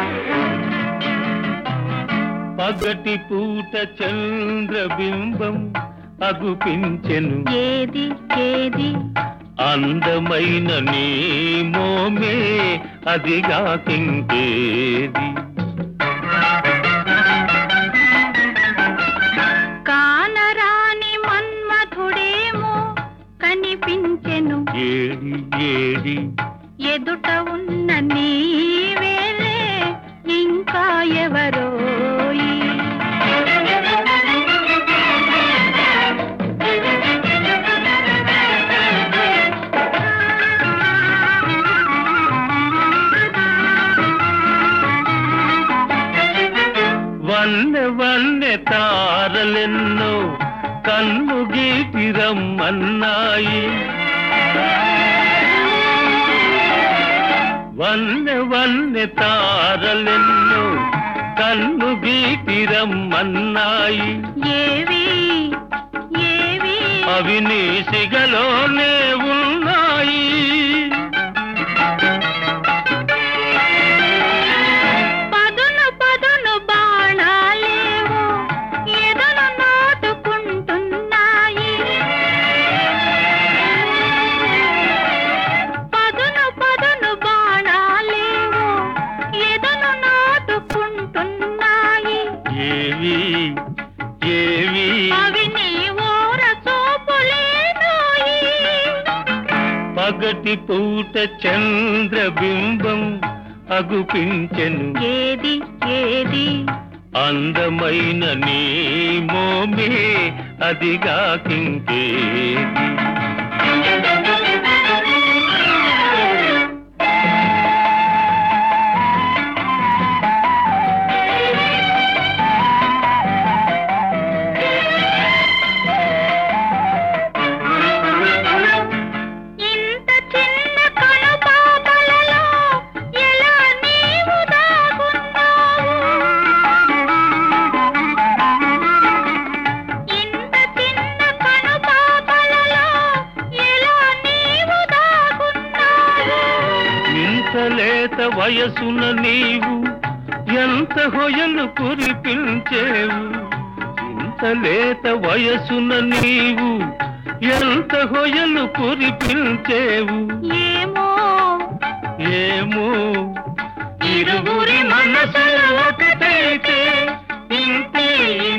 పగటి పూట చంద్రబింబం అగుపించెను ఏది ఏది అందమైన నీ మోమే అదిగాకింకేది కానరాని మన్మథుడేమో కనిపించెను ఏడి ఏడి ఎదుట ఉన్న నీవేలే ఇంకా ఎవరోయి వన్నె వన్నె తారలెన్నో కన్ను గీటి రమ్మన్నాయి వన్నె వన్నె తారలెన్నో కన్ను గీటి రమ్మన్నాయి ఏవి ఏవి అవి నీ సిగలోనే ఉన్నాయి పదును పదును బాణాలేవో ఎదను నాటుకుంటున్నాయి పదును పదును బాణాలేవో ఎదను నాటుకుంటున్నాయి ఏవి ఏవి అవి నీ ఓర చూపులేనోయి పగటి పూట చంద్రబింబం అగుపించెను ఏది ఏది అందమైన నీ మోమే అదిగాకింకేది ఇంత చిన్న కనుపాపలలో ఎలా నీవు దాగున్నావు ఇంత చిన్న కనుపాపలలో ఎలా నీవు దాగున్నావు ఇంత లేత వయసున నీవు ఎంత హొయలు కురిపించేవు ఇంత లేత వయసున నీవు ఎంత హొయలు కురిపించేవు ఏమో ఏమో ఇరువురి మనసులు ఒకటైతే ఇంతే